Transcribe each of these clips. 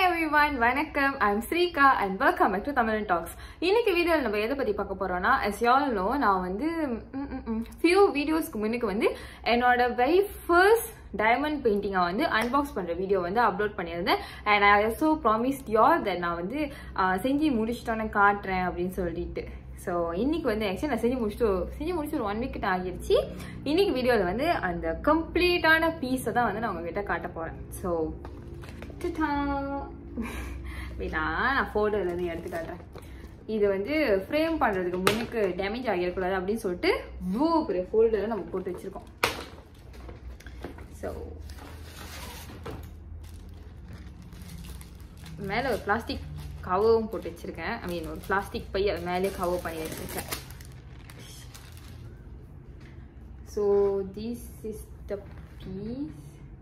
everyone வணக்கம் I'm Srika and welcome back to Tamil talks இன்னைக்கு வீடியோவில் நம்ம எதை பற்றி பார்க்க போறோம்னா as you all know நான் வந்து ஃபியூ வீடியோஸ்க்கு முன்னுக்கு வந்து என்னோட வெரி ஃபர்ஸ்ட் டைமண்ட் பெயிண்டிங்கை வந்து அன்பாக்ஸ் பண்ணுற வீடியோ வந்து அப்லோட் பண்ணியிருந்தேன் and I also promise your that நான் வந்து ஆஹ், செஞ்சு முடிச்சிட்டோன்னு காட்டுறேன் அப்படின்னு சொல்லிட்டு ஸோ இன்னைக்கு வந்து ஆக்சுவலி நான் செஞ்சு முடிச்சுட்டு செஞ்சு முடிச்சு ஒரு ஒன் வீக் கிட்ட ஆகிடுச்சு இன்னைக்கு வீடியோவில் வந்து அந்த கம்ப்ளீட்டான பீஸை தான் வந்து நான் உங்ககிட்ட காட்ட போகிறேன் ஸோ வேணா நான் ஃபோட்டோல இருந்து எடுத்து காட்டுறேன் இது வந்து ஃப்ரேம் பண்ணுறதுக்கு முன்னுக்கு டேமேஜ் ஆகிடக்கூடாது அப்படின்னு சொல்லிட்டு இவ்வளோ பெரிய ஃபோல்டரில் நம்ம போட்டு வச்சுருக்கோம் ஸோ மேலே ஒரு பிளாஸ்டிக் கவரும் போட்டு வச்சுருக்கேன் ஐ மீன் ஒரு பிளாஸ்டிக் பை அது மேலே கவர் பண்ணி வச்சுருக்கேன் so this is the piece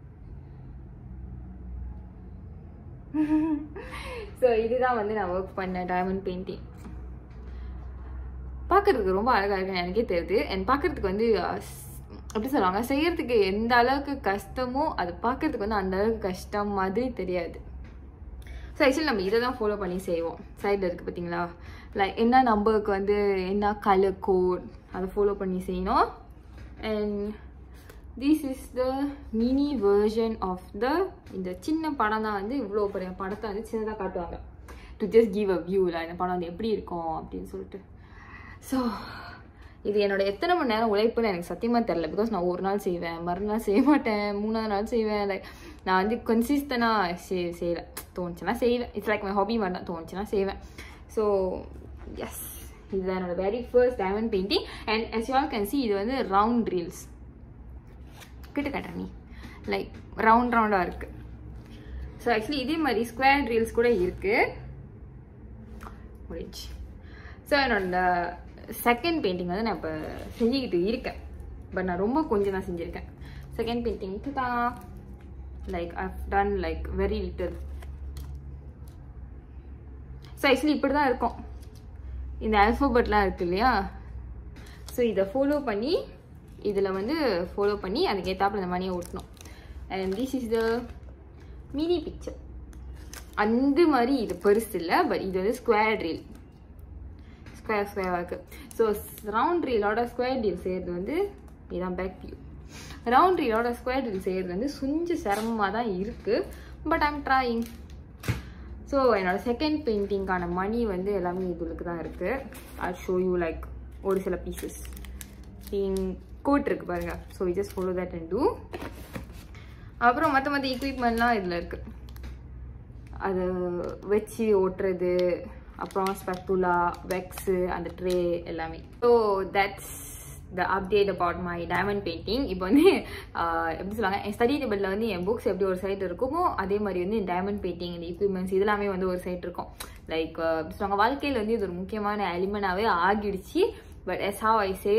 so இதுதான் வந்து நான் ஒர்க் பண்ண டைமண்ட் பெயிண்டிங் பார்க்கறதுக்கு ரொம்ப அழகாக இருக்குன்னு எனக்கே தெரியுது அண்ட் பார்க்கறதுக்கு வந்து அஹ், ஸ்- எப்படி சொல்லுவாங்க செய்யறதுக்கு எந்த அளவுக்கு கஷ்டமோ அது பார்க்கறதுக்கு வந்து அந்த அளவுக்கு கஷ்டம் மாதிரி தெரியாது ஸோ ஆக்சுவலி நம்ம இதை தான் ஃபாலோ பண்ணி செய்வோம் சைடில் இருக்குது பார்த்தீங்களா லைக் என்ன நம்பருக்கு வந்து என்ன கலர் கோட் அதை ஃபாலோ பண்ணி செய்யணும் and this is the mini version of the இந்த சின்ன படம் தான் வந்து இவ்வளோ பெரிய படத்தை வந்து சின்னதாக காட்டுவாங்க டு ஜஸ்ட் கிவ் அ வியூவில் இந்த படம் வந்து எப்படி இருக்கும் அப்படின்னு சொல்லிட்டு ஸோ இது என்னோட எத்தனை மணி நேரம் உழைப்புன்னு எனக்கு சத்தியமாக தெரில பிகாஸ் நான் ஒரு நாள் செய்வேன் மறுநாள் செய்ய மாட்டேன் மூணாவது நாள் செய்வேன் லைக் நான் வந்து கன்சிஸ்டனாக செய் செய்யலை தோணுச்சுன்னா செய்வேன் இட்ஸ் லைக் மை ஹாபி மாதிரி தான் தோணுச்சுன்னா செய்வேன் ஸோ எஸ் இதுதான் என்னோட very first diamond painting and as you all can see இது வந்து ரவுண்ட் ரீல்ஸ் கிட்ட காட்டுறேன் நீ லைக் ரவுண்ட் ரவுண்டாக இருக்கு ஸோ ஆக்சுவலி இதே மாதிரி ஸ்கொயர் ரீல்ஸ் கூட இருக்கு முடிஞ்சு ஸோ என்னோட செகண்ட் பெயிண்டிங் வந்து நான் இப்போ செஞ்சுக்கிட்டு இருக்கேன் பட் நான் ரொம்ப கொஞ்சம் தான் செஞ்சுருக்கேன் செகண்ட் பெயிண்டிங் தான் like I've done like very little so actually இப்படி தான் இருக்கும் இந்த ஆல்ஃபபெட்லாம் இருக்கு இல்லையா ஸோ இதை ஃபாலோ பண்ணி இதில் வந்து ஃபாலோ பண்ணி அதுக்கு ஏற்றாப்புல இந்த மணியை ஓட்டணும் and this is the mini picture அந்த மாதிரி இது பெருசு இல்லை பட் இது வந்து ஸ்கொயர் ரீல் ஸ்கொயர் ஸ்கொயராக இருக்கு ஸோ ரவுண்ட் ரீலோட ஸ்கொயர் டீல் செய்கிறது வந்து இதுதான் பேக் வியூ ரவுண்ட் ரீலோட ஸ்கொயர் டீல் செய்கிறது வந்து கொஞ்சம் சிரமமாக தான் இருக்குது பட் ஐம் ட்ராயிங் ஸோ என்னோட செகண்ட் பெயிண்டிங்கான மணி வந்து எல்லாமே இதுக்கு தான் இருக்குது ஐ ஷோ யூ லைக் ஒரு சில பீசஸ் கோட் இருக்கு பாருங்க so we just follow that and do அப்புறம் மற்ற மற்ற எக்யூப்மெண்ட்லாம் இதில் இருக்கு அது வச்சு ஓட்டுறது அப்புறம் ஸ்பெக்குலா வெக்ஸு அந்த ட்ரே எல்லாமே so that's the update about my diamond painting இப்போ வந்து ஆஹ், எப்படி சொல்லுவாங்க என் ஸ்டடி டேபிளில் வந்து என் புக்ஸ் எப்படி ஒரு சைடு இருக்குமோ அதே மாதிரி வந்து டைமண்ட் பெயிண்டிங் இந்த எக்யூப்மெண்ட்ஸ் இதெல்லாமே வந்து ஒரு சைடு இருக்கும் லைக் எப்படி சொல்லுவாங்க வாழ்க்கையில் வந்து இது ஒரு முக்கியமான எலிமெண்டாகவே ஆகிடுச்சு but as how I say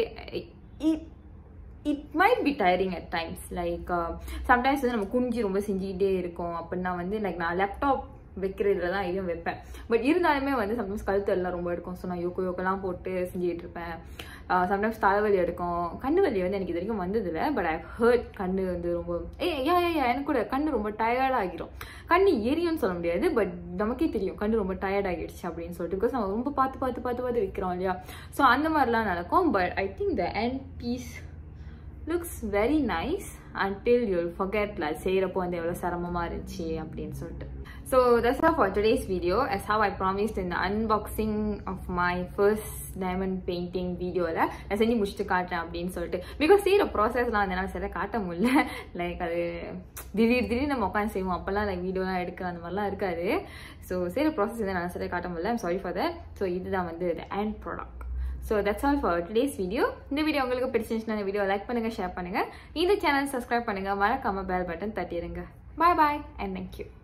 it might be tiring at times like sometimes வந்து நம்ம குனிஞ்சு ரொம்ப செஞ்சுக்கிட்டே இருக்கோம் அப்படின்னா வந்து லைக் நான் லேப்டாப் வைக்கிறதுல தான் இதையும் வைப்பேன் பட் இருந்தாலுமே வந்து சம்டைம்ஸ் கழுத்து எல்லாம் ரொம்ப எடுக்கும் ஸோ நான் யோக்கோ யோக்கெல்லாம் போட்டு செஞ்சுக்கிட்டு இருப்பேன் சம்டைம்ஸ் தலைவலி எடுக்கும் கண்ணு வலி வந்து எனக்கு இது வரைக்கும் வந்ததில்ல பட் ஐ ஹர்ட் கண்ணு வந்து ரொம்ப ஏ யா யா யா எனக்கு கூட கண்ணு ரொம்ப டயர்ட் ஆகிரும் கண்ணு எரியும்னு சொல்ல முடியாது பட் நமக்கே தெரியும் கண்ணு ரொம்ப டயர்ட் ஆகிடுச்சு அப்படின்னு சொல்லிட்டு பிகாஸ் நம்ம ரொம்ப பார்த்து பார்த்து பார்த்து பார்த்து வைக்கிறோம் இல்லையா ஸோ அந்த மாதிரிலாம் நடக்கும் but I think the end piece looks very nice until you'll forget like செய்கிறப்போ வந்து எவ்வளோ சிரமமாக இருந்துச்சு அப்படின்னு சொல்லிட்டு so that's all for today's video as how I promised in the unboxing of my first diamond painting வீடியோவில் நான் செஞ்சு முடிச்சுட்டு காட்டுறேன் அப்படின்னு சொல்லிட்டு பிகாஸ் செய்கிற ப்ராசஸ்லாம் வந்து என்னால் சரியாக காட்ட முடியல லைக் அது திடீர் திடீர்னு நம்ம உட்காந்து செய்வோம் அப்போல்லாம் லைக் வீடியோலாம் எடுக்க அந்த மாதிரிலாம் இருக்காது ஸோ செய்கிற ப்ராசஸ் வந்து என்னால் சரியாக காட்ட முடியல சாரி ஃபார் தட் ஸோ இதுதான் வந்து the end product so that's all for today's video இந்த வீடியோ உங்களுக்கு பிடிச்சிருந்துச்சுன்னா இந்த வீடியோ லைக் பண்ணுங்க ஷேர் பண்ணுங்க இந்த சேனல் சப்ஸ்கிரைப் பண்ணுங்க மறக்காம பெல் பட்டன் தட்டிடுங்க பாய் பாய் அண்ட் தேங்க்யூ